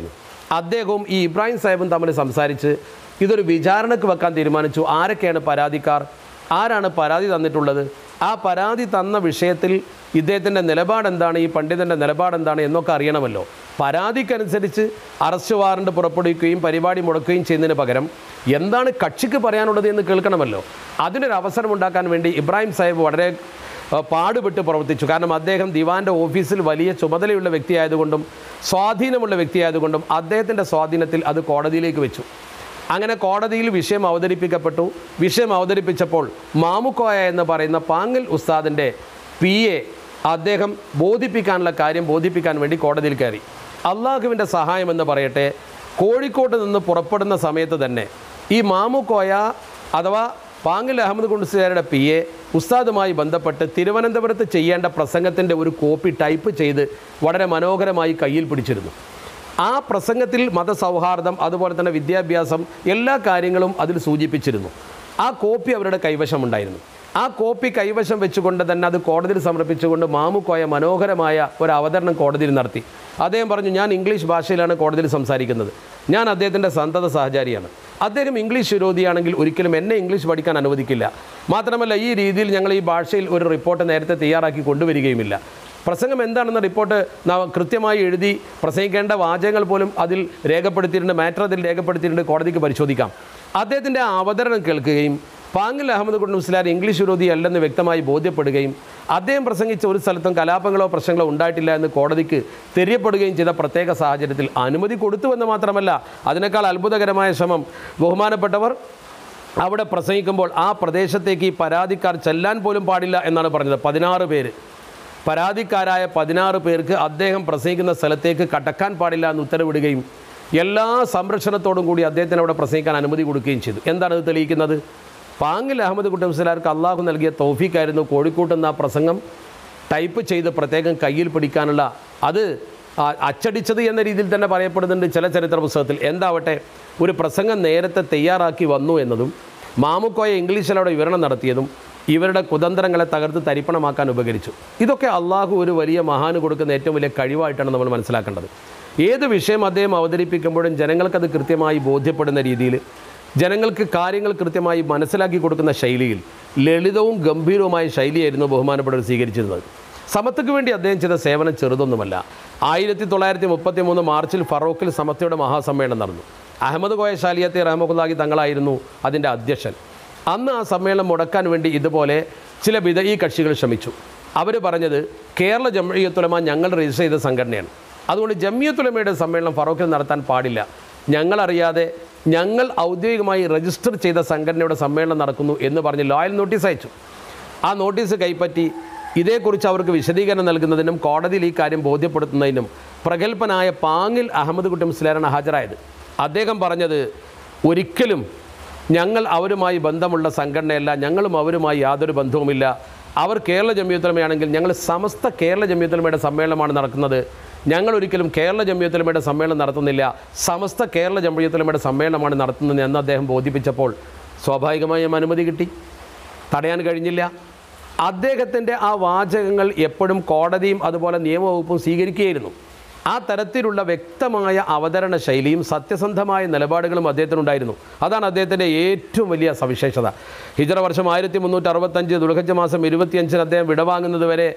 അദ്ദേഹവും ഈ ഇബ്രാഹിം സാഹിബും തമ്മിൽ സംസാരിച്ച് ഇതൊരു വിചാരണക്ക് വെക്കാൻ തീരുമാനിച്ചു ആരൊക്കെയാണ് പരാതിക്കാർ ആരാണ് പരാതി തന്നിട്ടുള്ളത് ആ പരാതി തന്ന വിഷയത്തിൽ ഇദ്ദേഹത്തിൻ്റെ നിലപാട് എന്താണ് ഈ പണ്ഡിതൻ്റെ നിലപാട് എന്താണ് എന്നൊക്കെ അറിയണമല്ലോ പരാതിക്കനുസരിച്ച് അറസ്റ്റ് വാറണ്ട് പുറപ്പെടുവിക്കുകയും പരിപാടി മുടക്കുകയും ചെയ്യുന്നതിന് പകരം എന്താണ് കക്ഷിക്ക് പറയാനുള്ളത് എന്ന് കേൾക്കണമല്ലോ അതിനൊരു അവസരം ഉണ്ടാക്കാൻ വേണ്ടി ഇബ്രാഹിം സാഹിബ് വളരെ ഏഹ്, പാടുപെട്ട് പ്രവർത്തിച്ചു കാരണം അദ്ദേഹം ദിവാൻ്റെ ഓഫീസിൽ വലിയ ചുമതലയുള്ള വ്യക്തിയായതുകൊണ്ടും സ്വാധീനമുള്ള വ്യക്തിയായതുകൊണ്ടും അദ്ദേഹത്തിൻ്റെ സ്വാധീനത്തിൽ അത് കോടതിയിലേക്ക് വെച്ചു അങ്ങനെ കോടതിയിൽ വിഷയം അവതരിപ്പിക്കപ്പെട്ടു വിഷയം അവതരിപ്പിച്ചപ്പോൾ മാമുക്കോയ എന്ന് പറയുന്ന പാങ്ങൽ ഉസ്താദിൻ്റെ പി എ അദ്ദേഹം ബോധിപ്പിക്കാനുള്ള കാര്യം ബോധിപ്പിക്കാൻ വേണ്ടി കോടതിയിൽ കയറി അള്ളാഹുവിൻ്റെ സഹായം എന്ന് പറയട്ടെ കോഴിക്കോട്ട് നിന്ന് പുറപ്പെടുന്ന സമയത്ത് തന്നെ ഈ മാമുക്കോയ അഥവാ പാങ്ങിൽ അഹമ്മദ് കുണ്ടുസുകാരുടെ പി എ ഉസ്താദുമായി ബന്ധപ്പെട്ട് തിരുവനന്തപുരത്ത് ചെയ്യേണ്ട പ്രസംഗത്തിൻ്റെ ഒരു കോപ്പി ടൈപ്പ് ചെയ്ത് വളരെ മനോഹരമായി കയ്യിൽ പിടിച്ചിരുന്നു ആ പ്രസംഗത്തിൽ മതസൗഹാർദ്ദം അതുപോലെ തന്നെ വിദ്യാഭ്യാസം എല്ലാ കാര്യങ്ങളും അതിൽ സൂചിപ്പിച്ചിരുന്നു ആ കോപ്പി അവരുടെ കൈവശമുണ്ടായിരുന്നു ആ കോപ്പി കൈവശം വെച്ചുകൊണ്ട് തന്നെ അത് കോടതിയിൽ സമർപ്പിച്ചുകൊണ്ട് മാമുക്കോയ മനോഹരമായ ഒരു അവതരണം കോടതിയിൽ നടത്തി അദ്ദേഹം പറഞ്ഞു ഞാൻ ഇംഗ്ലീഷ് ഭാഷയിലാണ് കോടതിയിൽ സംസാരിക്കുന്നത് ഞാൻ അദ്ദേഹത്തിൻ്റെ സന്തത സഹചാരിയാണ് അദ്ദേഹം ഇംഗ്ലീഷ് വിരോധിയാണെങ്കിൽ ഒരിക്കലും എന്നെ ഇംഗ്ലീഷ് പഠിക്കാൻ അനുവദിക്കില്ല മാത്രമല്ല ഈ രീതിയിൽ ഞങ്ങൾ ഈ ഭാഷയിൽ ഒരു റിപ്പോർട്ട് നേരത്തെ തയ്യാറാക്കി കൊണ്ടുവരികയുമില്ല പ്രസംഗം എന്താണെന്ന റിപ്പോർട്ട് നാം കൃത്യമായി എഴുതി പ്രസംഗിക്കേണ്ട വാചകങ്ങൾ പോലും അതിൽ രേഖപ്പെടുത്തിയിട്ടുണ്ട് മാറ്റർ അതിൽ രേഖപ്പെടുത്തിയിട്ടുണ്ട് കോടതിക്ക് പരിശോധിക്കാം അദ്ദേഹത്തിൻ്റെ ആ അവതരണം കേൾക്കുകയും പാങ്ങിൽ അഹമ്മദ് കുണ്ട് മുസ്ലാർ ഇംഗ്ലീഷ് വിരോധി അല്ലെന്ന് വ്യക്തമായി ബോധ്യപ്പെടുകയും അദ്ദേഹം പ്രസംഗിച്ച ഒരു സ്ഥലത്തും കലാപങ്ങളോ പ്രശ്നങ്ങളോ ഉണ്ടായിട്ടില്ല എന്ന് കോടതിക്ക് തെரியപ്പെടുകയും ചെയ്ത പ്രത്യേക സാഹചര്യത്തിൽ അനുമതി കൊടുത്തുവെന്ന് മാത്രമല്ല അതിനേക്കാൾ അത്ഭുതകരമായ ശ്രമം ബഹുമാനപ്പെട്ടവർ അവിടെ പ്രസംഗിക്കുമ്പോൾ ആ പ്രദേശത്തേക്ക് ഈ പരാതിക്കാർ ചെല്ലാൻ പോലും പാടില്ല എന്നാണ് പറഞ്ഞത് പതിനാറ് പേര് പരാതിക്കാരായ പതിനാറ് പേർക്ക് അദ്ദേഹം പ്രസംഗിക്കുന്ന സ്ഥലത്തേക്ക് കടക്കാൻ പാടില്ല എന്ന് ഉത്തരവിടുകയും എല്ലാ സംരക്ഷണത്തോടും കൂടി അദ്ദേഹത്തിന് അവിടെ പ്രസംഗിക്കാൻ അനുമതി കൊടുക്കുകയും ചെയ്തു എന്താണ് ഇത് തെളിയിക്കുന്നത് പാങ്ങിൽ അഹമ്മദ് കുട്ടി മുസ്ലാർക്ക് അള്ളാഹു നൽകിയ തൗഫീക്കായിരുന്നു കോഴിക്കോട്ട് നിന്ന് ആ പ്രസംഗം ടൈപ്പ് ചെയ്ത് പ്രത്യേകം കയ്യിൽ പിടിക്കാനുള്ള അത് ആ, അച്ചടിച്ചത് എന്ന രീതിയിൽ തന്നെ പറയപ്പെടുന്നുണ്ട് ചില ചരിത്ര പുസ്തകത്തിൽ എന്താവട്ടെ ഒരു പ്രസംഗം നേരത്തെ തയ്യാറാക്കി വന്നു എന്നതും മാമുക്കോയ ഇംഗ്ലീഷിലൂടെ വിവരണം നടത്തിയതും ഇവരുടെ കുതന്ത്രങ്ങളെ തകർത്ത് തരിപ്പണമാക്കാൻ ഉപകരിച്ചു ഇതൊക്കെ അള്ളാഹു ഒരു വലിയ മഹാന് കൊടുക്കുന്ന ഏറ്റവും വലിയ കഴിവായിട്ടാണ് നമ്മൾ മനസ്സിലാക്കേണ്ടത് ഏത് വിഷയം അദ്ദേഹം അവതരിപ്പിക്കുമ്പോഴും ജനങ്ങൾക്കത് കൃത്യമായി ബോധ്യപ്പെടുന്ന രീതിയിൽ ജനങ്ങൾക്ക് കാര്യങ്ങൾ കൃത്യമായി മനസ്സിലാക്കി കൊടുക്കുന്ന ശൈലിയിൽ ലളിതവും ഗംഭീരവുമായ ശൈലിയായിരുന്നു ബഹുമാനപ്പെട്ടവർ സ്വീകരിച്ചിരുന്നത് സമത്വയ്ക്ക് വേണ്ടി അദ്ദേഹം ചെയ്ത സേവനം ചെറുതൊന്നുമല്ല ആയിരത്തി തൊള്ളായിരത്തി മുപ്പത്തി മൂന്ന് മാർച്ചിൽ ഫറോക്കിൽ സമത്വയുടെ മഹാസമ്മേളനം നടന്നു അഹമ്മദ് കോയ ഷാലിയത്തെ റഹ്മഖുല്ലാഹി തങ്ങളായിരുന്നു അതിൻ്റെ അധ്യക്ഷൻ അന്ന് ആ സമ്മേളനം മുടക്കാൻ വേണ്ടി ഇതുപോലെ ചില വിധ ഈ കക്ഷികൾ ശ്രമിച്ചു അവർ പറഞ്ഞത് കേരള ജംഇയ്യത്തുലമ ഞങ്ങൾ രജിസ്റ്റർ ചെയ്ത സംഘടനയാണ് അതുകൊണ്ട് ജമിയത്തുലമയുടെ സമ്മേളനം ഫറോക്കിൽ നടത്താൻ പാടില്ല ഞങ്ങളറിയാതെ ഞങ്ങൾ ഔദ്യോഗികമായി രജിസ്റ്റർ ചെയ്ത സംഘടനയുടെ സമ്മേളനം നടക്കുന്നു എന്ന് പറഞ്ഞ് ലോയൽ നോട്ടീസ് അയച്ചു ആ നോട്ടീസ് കൈപ്പറ്റി ഇതേക്കുറിച്ച് അവർക്ക് വിശദീകരണം നൽകുന്നതിനും കോടതിയിൽ ഈ കാര്യം ബോധ്യപ്പെടുത്തുന്നതിനും പ്രഗത്ഭനായ പാങ്ങിൽ അഹമ്മദ് കുട്ടി മുസ്ലാരാണ് ഹാജരായത് അദ്ദേഹം പറഞ്ഞത് ഒരിക്കലും ഞങ്ങൾ അവരുമായി ബന്ധമുള്ള സംഘടനയല്ല ഞങ്ങളും അവരുമായി യാതൊരു ബന്ധവുമില്ല അവർ കേരള ജമിയത്തുലമയാണെങ്കിൽ ഞങ്ങൾ സമസ്ത കേരള ജമിയത്തുലമയുടെ സമ്മേളനമാണ് നടക്കുന്നത് ഞങ്ങൾ ഒരിക്കലും കേരള ജമിയത്തുലമയുടെ സമ്മേളനം നടത്തുന്നില്ല സമസ്ത കേരള ജമിയത്തുലമയുടെ സമ്മേളനമാണ് നടത്തുന്നത് എന്ന് അദ്ദേഹം ബോധിപ്പിച്ചപ്പോൾ സ്വാഭാവികമായും അനുമതി കിട്ടി തടയാൻ കഴിഞ്ഞില്ല അദ്ദേഹത്തിൻ്റെ ആ വാചകങ്ങൾ എപ്പോഴും കോടതിയും അതുപോലെ നിയമവകുപ്പും സ്വീകരിക്കുകയായിരുന്നു ആ തരത്തിലുള്ള വ്യക്തമായ അവതരണ ശൈലിയും സത്യസന്ധമായ നിലപാടുകളും അദ്ദേഹത്തിനുണ്ടായിരുന്നു അതാണ് അദ്ദേഹത്തിൻ്റെ ഏറ്റവും വലിയ സവിശേഷത ഹിജറ വർഷം ആയിരത്തി മുന്നൂറ്റി അറുപത്തഞ്ച് ദുർഗജ മാസം ഇരുപത്തിയഞ്ചിന് അദ്ദേഹം വിടവാങ്ങുന്നത് വരെ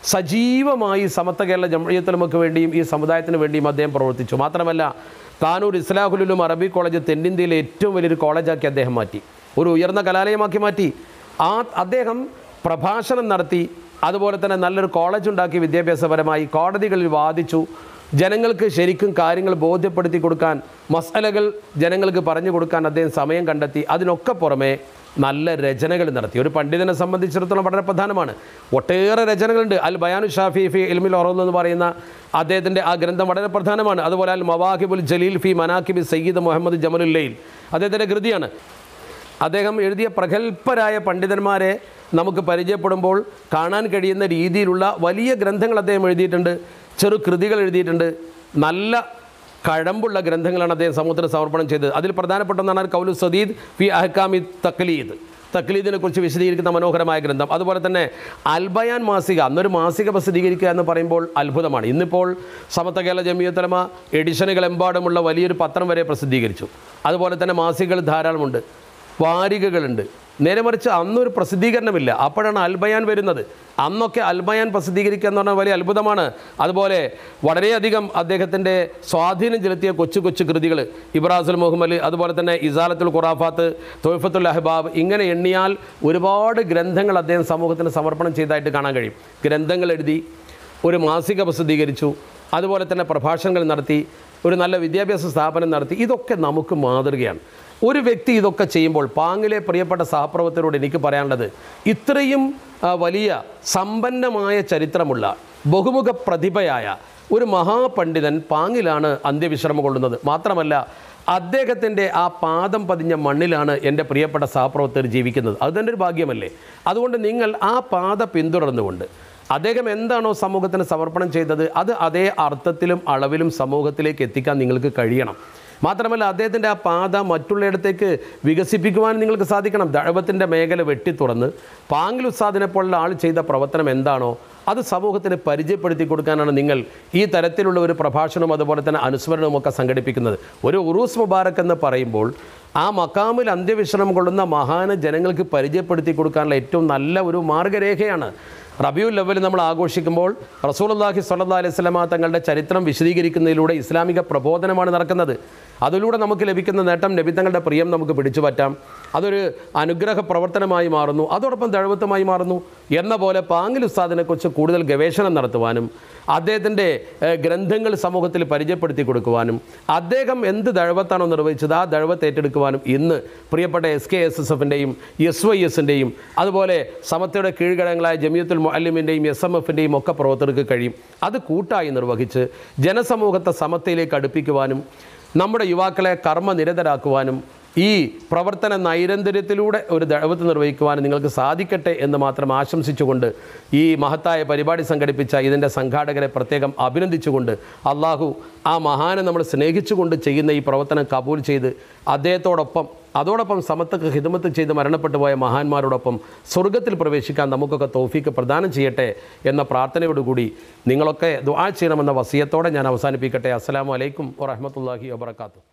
സജീവമായി സമത്വ കേരള ജമയത്തലമക്ക് വേണ്ടിയും ഈ സമുദായത്തിന് വേണ്ടിയും അദ്ദേഹം പ്രവർത്തിച്ചു മാത്രമല്ല താനൂർ ഇസ്ലാഹുലും അറബി കോളേജ് തെന്നിന്ത്യയിലെ ഏറ്റവും വലിയൊരു കോളേജാക്കി അദ്ദേഹം മാറ്റി ഒരു ഉയർന്ന കലാലയമാക്കി മാറ്റി ആ അദ്ദേഹം പ്രഭാഷണം നടത്തി അതുപോലെ തന്നെ നല്ലൊരു കോളേജ് ഉണ്ടാക്കി വിദ്യാഭ്യാസപരമായി കോടതികളിൽ വാദിച്ചു ജനങ്ങൾക്ക് ശരിക്കും കാര്യങ്ങൾ ബോധ്യപ്പെടുത്തി കൊടുക്കാൻ മസലകൾ ജനങ്ങൾക്ക് പറഞ്ഞു കൊടുക്കാൻ അദ്ദേഹം സമയം കണ്ടെത്തി അതിനൊക്കെ പുറമെ നല്ല രചനകൾ നടത്തി ഒരു പണ്ഡിതനെ സംബന്ധിച്ചിടത്തോളം വളരെ പ്രധാനമാണ് ഒട്ടേറെ രചനകളുണ്ട് അൽ ബയാനു ഷാഫി ഫി ഇൽമിൽ ഒറോൽ എന്ന് പറയുന്ന അദ്ദേഹത്തിൻ്റെ ആ ഗ്രന്ഥം വളരെ പ്രധാനമാണ് അതുപോലെ അൽ മവാഹിബുൽ ജലീൽ ഫി മനാക്കിബി സയ്യിദ് മുഹമ്മദ് ജമലുല്ലയിൽ അദ്ദേഹത്തിൻ്റെ കൃതിയാണ് അദ്ദേഹം എഴുതിയ പ്രഗത്ഭരായ പണ്ഡിതന്മാരെ നമുക്ക് പരിചയപ്പെടുമ്പോൾ കാണാൻ കഴിയുന്ന രീതിയിലുള്ള വലിയ ഗ്രന്ഥങ്ങൾ അദ്ദേഹം എഴുതിയിട്ടുണ്ട് ചെറു കൃതികൾ എഴുതിയിട്ടുണ്ട് നല്ല കഴമ്പുള്ള ഗ്രന്ഥങ്ങളാണ് അദ്ദേഹം സമൂഹത്തിന് സമർപ്പണം ചെയ്തത് അതിൽ പ്രധാനപ്പെട്ട ഒന്നാണ് കൗലു സദീദ് ഫി അഹ്കാമി തക്ലീദ് തക്ലീദിനെ കുറിച്ച് വിശദീകരിക്കുന്ന മനോഹരമായ ഗ്രന്ഥം അതുപോലെ തന്നെ അൽബയാൻ മാസിക അന്നൊരു മാസിക പ്രസിദ്ധീകരിക്കുക എന്ന് പറയുമ്പോൾ അത്ഭുതമാണ് ഇന്നിപ്പോൾ സമത്വ കേരള ജമിയത്തലമ എഡിഷനുകളെമ്പാടുമുള്ള വലിയൊരു പത്രം വരെ പ്രസിദ്ധീകരിച്ചു അതുപോലെ തന്നെ മാസികകൾ ധാരാളമുണ്ട് വാരികകളുണ്ട് നേരെ മറിച്ച് അന്നൊരു പ്രസിദ്ധീകരണമില്ല അപ്പോഴാണ് അൽബയാൻ വരുന്നത് അന്നൊക്കെ അൽബയാൻ പ്രസിദ്ധീകരിക്കുക എന്ന് പറഞ്ഞാൽ വലിയ അത്ഭുതമാണ് അതുപോലെ വളരെയധികം അദ്ദേഹത്തിൻ്റെ സ്വാധീനം ചെലുത്തിയ കൊച്ചു കൊച്ചു കൃതികൾ ഇബ്രാസുൽ മുഹമ്മദ് അതുപോലെ തന്നെ ഇസാലത്തുൽ ഖുറാഫാത്ത് തൊയ്ഫത്തുൽ അഹ്ബാബ് ഇങ്ങനെ എണ്ണിയാൽ ഒരുപാട് ഗ്രന്ഥങ്ങൾ അദ്ദേഹം സമൂഹത്തിന് സമർപ്പണം ചെയ്തതായിട്ട് കാണാൻ കഴിയും ഗ്രന്ഥങ്ങൾ എഴുതി ഒരു മാസിക പ്രസിദ്ധീകരിച്ചു അതുപോലെ തന്നെ പ്രഭാഷണങ്ങൾ നടത്തി ഒരു നല്ല വിദ്യാഭ്യാസ സ്ഥാപനം നടത്തി ഇതൊക്കെ നമുക്ക് മാതൃകയാണ് ഒരു വ്യക്തി ഇതൊക്കെ ചെയ്യുമ്പോൾ പാങ്ങിലെ പ്രിയപ്പെട്ട സഹപ്രവർത്തകരോട് എനിക്ക് പറയാനുള്ളത് ഇത്രയും ആ, വലിയ സമ്പന്നമായ ചരിത്രമുള്ള ബഹുമുഖ പ്രതിഭയായ ഒരു മഹാപണ്ഡിതൻ പാങ്ങിലാണ് അന്ത്യവിശ്രമം കൊള്ളുന്നത് മാത്രമല്ല അദ്ദേഹത്തിൻ്റെ ആ പാദം പതിഞ്ഞ മണ്ണിലാണ് എൻ്റെ പ്രിയപ്പെട്ട സഹപ്രവർത്തകർ ജീവിക്കുന്നത് അത് തന്നെ ഒരു ഭാഗ്യമല്ലേ അതുകൊണ്ട് നിങ്ങൾ ആ പാത പിന്തുടർന്നുകൊണ്ട് അദ്ദേഹം എന്താണോ സമൂഹത്തിന് സമർപ്പണം ചെയ്തത് അത് അതേ അർത്ഥത്തിലും അളവിലും സമൂഹത്തിലേക്ക് എത്തിക്കാൻ നിങ്ങൾക്ക് കഴിയണം മാത്രമല്ല അദ്ദേഹത്തിൻ്റെ ആ പാത മറ്റുള്ളയിടത്തേക്ക് വികസിപ്പിക്കുവാൻ നിങ്ങൾക്ക് സാധിക്കണം ദഴവത്തിൻ്റെ മേഖല വെട്ടി തുറന്ന് പാങ്കിൽ ഉസ്താദിനെ പോലുള്ള ആൾ ചെയ്ത പ്രവർത്തനം എന്താണോ അത് സമൂഹത്തിന് പരിചയപ്പെടുത്തി കൊടുക്കാനാണ് നിങ്ങൾ ഈ തരത്തിലുള്ള ഒരു പ്രഭാഷണവും അതുപോലെ തന്നെ അനുസ്മരണവും ഒക്കെ സംഘടിപ്പിക്കുന്നത് ഒരു ഉറൂസ് മുബാറക്ക് എന്ന് പറയുമ്പോൾ ആ മക്കാമിൽ അന്ത്യവിശ്രമം കൊള്ളുന്ന മഹാന ജനങ്ങൾക്ക് പരിചയപ്പെടുത്തി കൊടുക്കാനുള്ള ഏറ്റവും നല്ല ഒരു മാർഗരേഖയാണ് റബിയുൽ ലെവൽ നമ്മൾ ആഘോഷിക്കുമ്പോൾ റസൂലുള്ളാഹി സ്വല്ലല്ലാഹി അലൈഹി വസല്ലമ തങ്ങളുടെ ചരിത്രം വിശദീകരിക്കുന്നതിലൂടെ ഇസ്ലാമിക പ്രബോധനമാണ് നടക്കുന്നത് അതിലൂടെ നമുക്ക് ലഭിക്കുന്ന നേട്ടം നബി തങ്ങളുടെ പ്രിയം നമുക്ക് പിടിച്ചു പറ്റാം അതൊരു അനുഗ്രഹ പ്രവർത്തനമായി മാറുന്നു അതോടൊപ്പം ദഴവത്വമായി മാറുന്നു എന്ന പോലെ പാങ്ങിൽ ഉസ്താദിനെക്കുറിച്ച് കൂടുതൽ ഗവേഷണം നടത്തുവാനും അദ്ദേഹത്തിൻ്റെ ഏഹ്, ഗ്രന്ഥങ്ങൾ സമൂഹത്തിൽ പരിചയപ്പെടുത്തി കൊടുക്കുവാനും അദ്ദേഹം എന്ത് ദഴവത്താണോ നിർവഹിച്ചത് ആ ദഴവത്ത് ഏറ്റെടുക്കുവാനും ഇന്ന് പ്രിയപ്പെട്ട എസ് കെ എസ് എസ് എഫിൻ്റെയും എസ് വൈ എസിൻ്റെയും അതുപോലെ സമത്തയുടെ കീഴ്ഘടകങ്ങളായ ജമിയത്തുൽ മുഅല്ലിമിൻ്റെയും എസ് എം എഫിൻ്റെയും ഒക്കെ പ്രവർത്തകർക്ക് കഴിയും അത് കൂട്ടായി നിർവഹിച്ച് ജനസമൂഹത്തെ സമത്തയിലേക്ക് അടുപ്പിക്കുവാനും നമ്മുടെ യുവാക്കളെ കർമ്മനിരതരാക്കുവാനും ഈ പ്രവർത്തന നൈരന്തര്യത്തിലൂടെ ഒരു ദഴവത്ത് നിർവഹിക്കുവാനും നിങ്ങൾക്ക് സാധിക്കട്ടെ എന്ന് മാത്രം ആശംസിച്ചുകൊണ്ട് ഈ മഹത്തായ പരിപാടി സംഘടിപ്പിച്ച ഇതിൻ്റെ സംഘാടകരെ പ്രത്യേകം അഭിനന്ദിച്ചുകൊണ്ട് അള്ളാഹു ആ മഹാനെ നമ്മൾ സ്നേഹിച്ചുകൊണ്ട് ചെയ്യുന്ന ഈ പ്രവർത്തനം കബൂൽ ചെയ്ത് അദ്ദേഹത്തോടൊപ്പം അതോടൊപ്പം സമത്വക്ക് ഹിദമത്ത് ചെയ്ത് മരണപ്പെട്ടു പോയ മഹാന്മാരോടൊപ്പം സ്വർഗത്തിൽ പ്രവേശിക്കാൻ നമുക്കൊക്കെ തോഫീക്ക് പ്രദാനം ചെയ്യട്ടെ എന്ന പ്രാർത്ഥനയോടുകൂടി നിങ്ങളൊക്കെ ദുആ ചെയ്യണമെന്ന വസിയത്തോടെ ഞാൻ അവസാനിപ്പിക്കട്ടെ അസ്സലാമു അലൈക്കും വറഹ്മത്തുള്ളാഹി വബറകാതുഹു